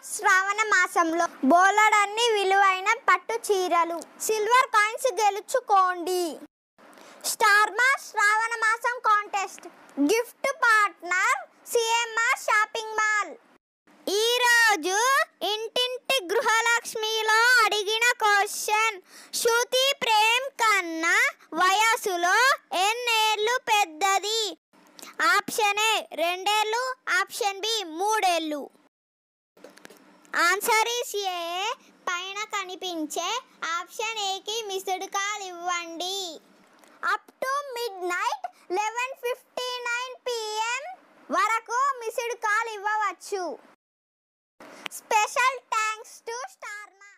శ్రావణ మాసంలో బోలెడన్ని విలువైన పట్టు చీరలు silver coins గెలుచుకోండి star Maa Shravana మాసం contest gift partner C M R shopping mall ఈరోజు ఇంటింటి గృహలక్ష్మిలో అడిగిన క్వశ్చన్ శృతి ప్రేమ్ కన్నా వయసులో ఎన్నేళ్ళు పెద్దది ఆప్షన్ ఏ రెండేళ్ళు ఆప్షన్ బి మూడేళ్ళు ఆన్సర్ ఈస్ ఏ పైన కనిపించే ఆప్షన్ ఏకి మిస్డ్ కాల్ ఇవ్వండి up to midnight eleven fifty nine P M వరకు మిస్డ్ కాల్ ఇవ్వవచ్చు స్పెషల్ థ్యాంక్స్ టు స్టార్